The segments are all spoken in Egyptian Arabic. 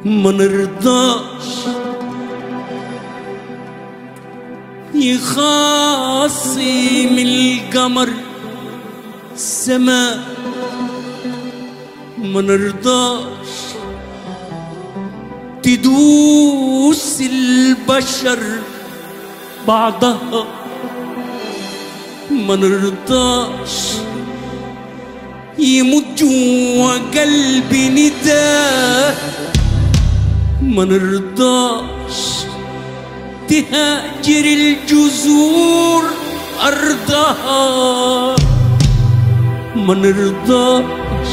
ما نرضاش يخاصم القمر السماء ما نرضاش تدوس البشر بعضها ما نرضاش يموت جوا قلبي نداه ما نرضاش تهاجر الجذور أرضها ما نرضاش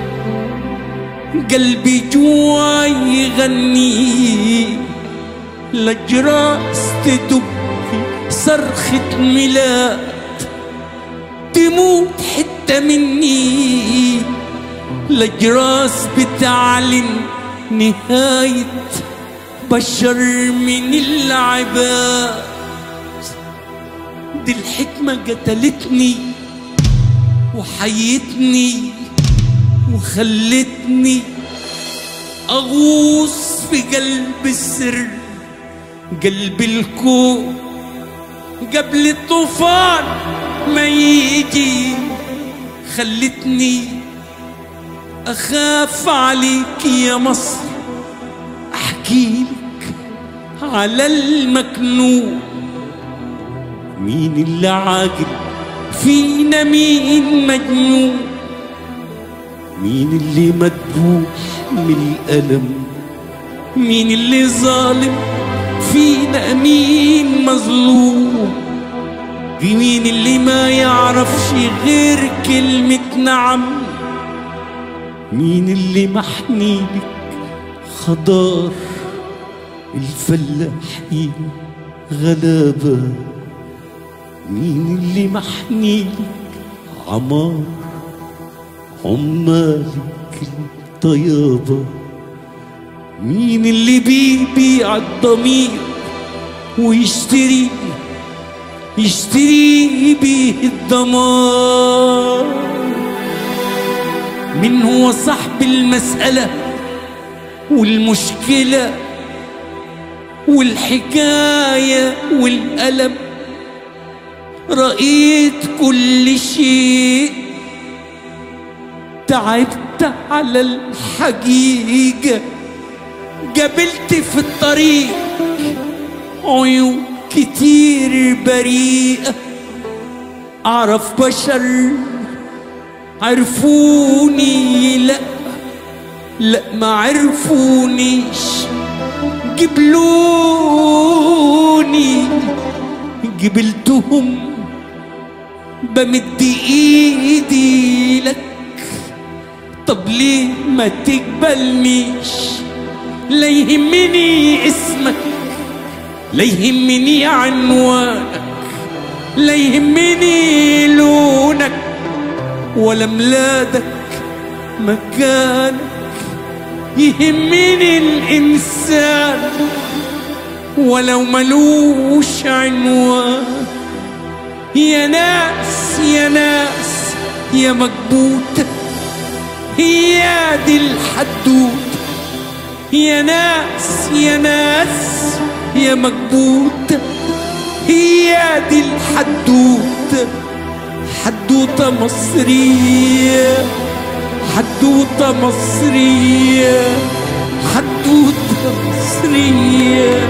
قلبي جوا يغني لجراس تدب صرخة ميلاد تموت حتة مني لجراس بتعلن نهاية بشر من العباد دي الحكمة قتلتني وحيتني وخلتني أغوص في قلب السر قلب الكون قبل الطوفان ما يجي خلتني أخاف عليك يا مصر أحكي لك على المكنون مين اللي عاقل فينا مين مجنون مين اللي مدبوح من الألم مين اللي ظالم فينا مين مظلوم مين اللي ما يعرفش غير كلمة نعم مين اللي محنيلك خضار الفلاحين غلابة مين اللي محنيلك عمار عمالك الطيابة مين اللي بيبيع الضمير ويشتري يشتري بيه الدمار من هو صاحب المسألة والمشكلة والحكاية والألم رأيت كل شيء تعبت على الحقيقة قابلت في الطريق عيون كتير بريئة أعرف بشر عرفوني لا لا ما عرفونيش قبلوني قبلتهم بمد ايدي لك طب ليه ما تقبلنيش لا يهمني اسمك لا يهمني عنوانك لا يهمني لونك ولا ميلادك مكانك يهمني الإنسان ولو ملوش عنوان يا ناس يا ناس يا مكبوتة هي دي الحدوتة يا ناس يا ناس يا مكبوتة هي دي الحدوتة حدوتة مصرية حدوتة مصرية حدوتة مصرية